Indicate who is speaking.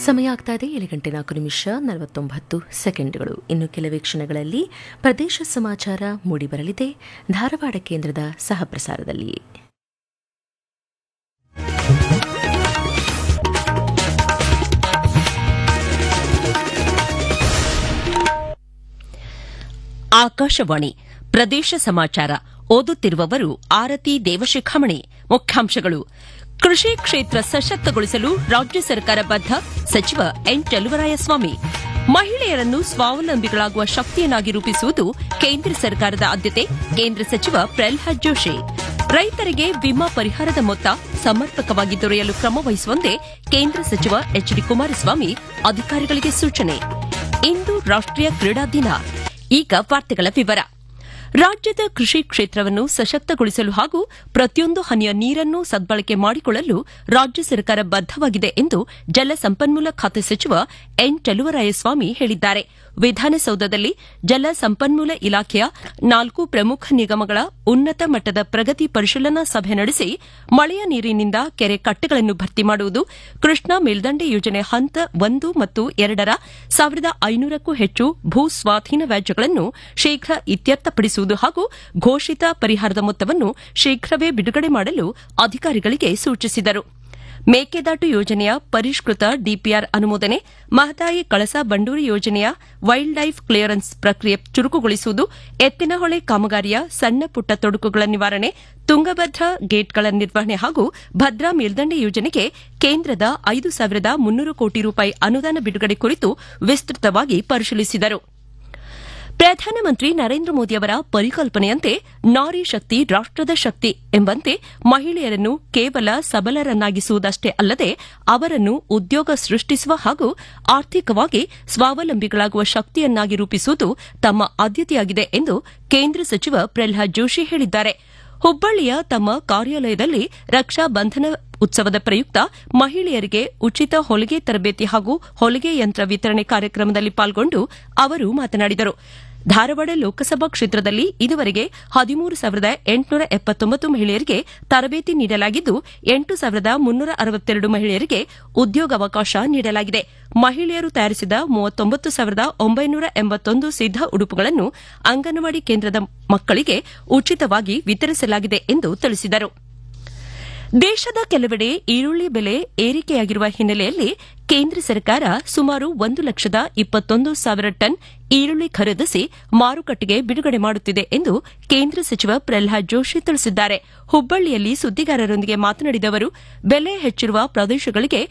Speaker 1: ಸಮಯ ಆಗ್ತಾ ಇದೆ ಏಳು ಗಂಟೆ ನಾಲ್ಕು ನಿಮಿಷ ನಲವತ್ತೊಂಬತ್ತು ಸೆಕೆಂಡ್ಗಳು ಇನ್ನು ಕೆಲವೇ ಕ್ಷಣಗಳಲ್ಲಿ ಪ್ರದೇಶ ಸಮಾಚಾರ ಮೂಡಿಬರಲಿದೆ ಧಾರವಾಡ ಕೇಂದ್ರದ ಸಹಪ್ರಸಾರದಲ್ಲಿ
Speaker 2: ಆಕಾಶವಾಣಿ ಪ್ರದೇಶ ಸಮಾಚಾರ ಓದುತ್ತಿರುವವರು ಆರತಿ ದೇವಶಿಖಾಮಣಿ ಮುಖ್ಯಾಂಶಗಳು ಕೃಷಿ ಕ್ಷೇತ್ರ ಸಶಕ್ತಗೊಳಿಸಲು ರಾಜ್ಯ ಸರ್ಕಾರ ಬದ್ಧ ಸಚಿವ ಎನ್ ಚಲುವರಾಯಸ್ವಾಮಿ ಮಹಿಳೆಯರನ್ನು ಸ್ವಾವಲಂಬಿಗಳಾಗುವ ಶಕ್ತಿಯನ್ನಾಗಿ ರೂಪಿಸುವುದು ಕೇಂದ್ರ ಸರ್ಕಾರದ ಆದ್ಯತೆ ಕೇಂದ್ರ ಸಚಿವ ಪ್ರಲ್ಹಾದ್ ಜೋಶಿ ರೈತರಿಗೆ ವಿಮಾ ಪರಿಹಾರದ ಮೊತ್ತ ಸಮರ್ಪಕವಾಗಿ ದೊರೆಯಲು ಕ್ರಮ ವಹಿಸುವಂತೆ ಕೇಂದ್ರ ಸಚಿವ ಎಚ್ ಡಿ ಕುಮಾರಸ್ವಾಮಿ ಅಧಿಕಾರಿಗಳಿಗೆ ಸೂಚನೆ ಇಂದು ರಾಷ್ಟೀಯ ಕ್ರೀಡಾ ದಿನ ಈಗ ವಾರ್ತೆಗಳ ವಿವರ ರಾಜ್ಯದ ಕೃಷಿ ಕ್ಷೇತ್ರವನ್ನು ಸಶಕ್ತಗೊಳಿಸಲು ಹಾಗೂ ಪ್ರತಿಯೊಂದು ಹನಿಯ ನೀರನ್ನು ಸದ್ಬಳಕೆ ಮಾಡಿಕೊಳ್ಳಲು ರಾಜ್ಯ ಸರ್ಕಾರ ಬದ್ದವಾಗಿದೆ ಎಂದು ಜಲಸಂಪನ್ಮೂಲ ಖಾತೆ ಸಚಿವ ಎನ್ ಚಲುವರಾಯಸ್ವಾಮಿ ಹೇಳಿದ್ದಾರೆ ವಿಧಾನಸೌಧದಲ್ಲಿ ಜಲ ಸಂಪನ್ಮೂಲ ಇಲಾಖೆಯ ನಾಲ್ಕು ಪ್ರಮುಖ ನಿಗಮಗಳ ಉನ್ನತ ಮಟ್ಟದ ಪ್ರಗತಿ ಪರಿಶೀಲನಾ ಸಭೆ ನಡೆಸಿ ಮಳೆಯ ನೀರಿನಿಂದ ಕೆರೆ ಕಟ್ಟೆಗಳನ್ನು ಭರ್ತಿ ಮಾಡುವುದು ಕೃಷ್ಣಾ ಮೇಲ್ದಂಡೆ ಯೋಜನೆ ಹಂತ ಒಂದು ಮತ್ತು ಎರಡರ ಸಾವಿರದ ಐನೂರಕ್ಕೂ ಹೆಚ್ಚು ಭೂ ಸ್ವಾಧೀನ ವ್ಯಾಜ್ಯಗಳನ್ನು ಶೀಘ್ರ ಇತ್ಯರ್ಥಪಡಿಸುವುದು ಹಾಗೂ ಘೋಷಿತ ಪರಿಹಾರದ ಮೊತ್ತವನ್ನು ಶೀಘ್ರವೇ ಬಿಡುಗಡೆ ಮಾಡಲು ಅಧಿಕಾರಿಗಳಿಗೆ ಸೂಚಿಸಿದರು ಮೇಕೆದಾಟು ಯೋಜನೆಯ ಪರಿಷ್ಕೃತ ಡಿಪಿಆರ್ ಅನುಮೋದನೆ ಮಹದಾಯಿ ಕಳಸಾ ಬಂಡೂರಿ ಯೋಜನೆಯ ವೈಲ್ಡ್ ಲೈಫ್ ಕ್ಲಿಯರೆನ್ಸ್ ಪ್ರಕ್ರಿಯೆ ಚುರುಕುಗೊಳಿಸುವುದು ಎತ್ತಿನಹೊಳೆ ಕಾಮಗಾರಿಯ ಸಣ್ಣ ಪುಟ್ಟ ತೊಡಕುಗಳ ನಿವಾರಣೆ ತುಂಗಭದ್ರಾ ಗೇಟ್ಗಳ ನಿರ್ವಹಣೆ ಹಾಗೂ ಭದ್ರಾ ಮೇಲ್ದಂಡೆ ಯೋಜನೆಗೆ ಕೇಂದ್ರದ ಐದು ಸಾವಿರದ ಮುನ್ನೂರು ಕೋಟಿ ರೂಪಾಯಿ ಅನುದಾನ ಬಿಡುಗಡೆ ಕುರಿತು ವಿಸ್ತೃತವಾಗಿ ಪರಿಶೀಲಿಸಿದರು ಪ್ರಧಾನಮಂತ್ರಿ ನರೇಂದ್ರ ಮೋದಿಯವರ ಪರಿಕಲ್ಪನೆಯಂತೆ ನಾರಿ ಶಕ್ತಿ ರಾಷ್ಟದ ಶಕ್ತಿ ಎಂಬಂತೆ ಮಹಿಳೆಯರನ್ನು ಕೇವಲ ಸಬಲರನ್ನಾಗಿಸುವುದಷ್ಟೇ ಅಲ್ಲದೆ ಅವರನ್ನು ಉದ್ಯೋಗ ಸೃಷ್ಟಿಸುವ ಹಾಗೂ ಆರ್ಥಿಕವಾಗಿ ಸ್ವಾವಲಂಬಿಗಳಾಗುವ ಶಕ್ತಿಯನ್ನಾಗಿ ರೂಪಿಸುವುದು ತಮ್ಮ ಆದ್ಯತೆಯಾಗಿದೆ ಎಂದು ಕೇಂದ್ರ ಸಚಿವ ಪ್ರಲ್ಹಾದ್ ಜೋಶಿ ಹೇಳಿದ್ದಾರೆ ಹುಬ್ಬಳ್ಳಿಯ ತಮ್ಮ ಕಾರ್ಯಾಲಯದಲ್ಲಿ ರಕ್ಷಾ ಬಂಧನ ಉತ್ಸವದ ಪ್ರಯುಕ್ತ ಮಹಿಳೆಯರಿಗೆ ಉಚಿತ ಹೊಲಿಗೆ ತರಬೇತಿ ಹಾಗೂ ಹೊಲಿಗೆ ಯಂತ್ರ ವಿತರಣೆ ಕಾರ್ಯಕ್ರಮದಲ್ಲಿ ಪಾಲ್ಗೊಂಡು ಅವರು ಮಾತನಾಡಿದರು ಧಾರವಾಡ ಲೋಕಸಭಾ ಕ್ಷೇತ್ರದಲ್ಲಿ ಇದುವರೆಗೆ ಹದಿಮೂರು ಸಾವಿರದ ಎಂಟುನೂರ ಎಪ್ಪತ್ತೊಂಬತ್ತು ಮಹಿಳೆಯರಿಗೆ ತರಬೇತಿ ನೀಡಲಾಗಿದ್ದು ಎಂಟು ಸಾವಿರದ ಮುನ್ನೂರ ಅರವತ್ತೆರಡು ಮಹಿಳೆಯರಿಗೆ ಉದ್ಯೋಗಾವಕಾಶ ನೀಡಲಾಗಿದೆ ಮಹಿಳೆಯರು ತಯಾರಿಸಿದ ಮೂವತ್ತೊಂಬತ್ತು ಸಾವಿರದ ಒಂಬೈನೂರ ಎಂಬತ್ತೊಂದು ಸಿದ್ದ ಉಡುಪುಗಳನ್ನು ಅಂಗನವಾಡಿ ಕೇಂದ್ರದ ಮಕ್ಕಳಿಗೆ ಉಚಿತವಾಗಿ ವಿತರಿಸಲಾಗಿದೆ ಎಂದು ತಿಳಿಸಿದರು ದೇಶದ ಕೆಲವೆಡೆ ಈರುಳ್ಳಿ ಬೆಲೆ ಏರಿಕೆಯಾಗಿರುವ ಹಿನ್ನೆಲೆಯಲ್ಲಿ ಕೇಂದ್ರ ಸರ್ಕಾರ ಸುಮಾರು ಒಂದು ಲಕ್ಷದ ಇಪ್ಪತ್ತೊಂದು ಸಾವಿರ ಟನ್ ಈರುಳ್ಳಿ ಖರೀದಿಸಿ ಮಾರುಕಟ್ಟೆಗೆ ಬಿಡುಗಡೆ ಮಾಡುತ್ತಿದೆ ಎಂದು ಕೇಂದ್ರ ಸಚಿವ ಪ್ರಲ್ಹಾದ್ ಜೋಶಿ ತಿಳಿಸಿದ್ದಾರೆ ಹುಬ್ಬಳ್ಳಿಯಲ್ಲಿ ಸುದ್ದಿಗಾರರೊಂದಿಗೆ ಮಾತನಾಡಿದ ಅವರು ಬೆಲೆ ಹೆಚ್ಚಿರುವ ಪ್ರದೇಶಗಳಿಗೆ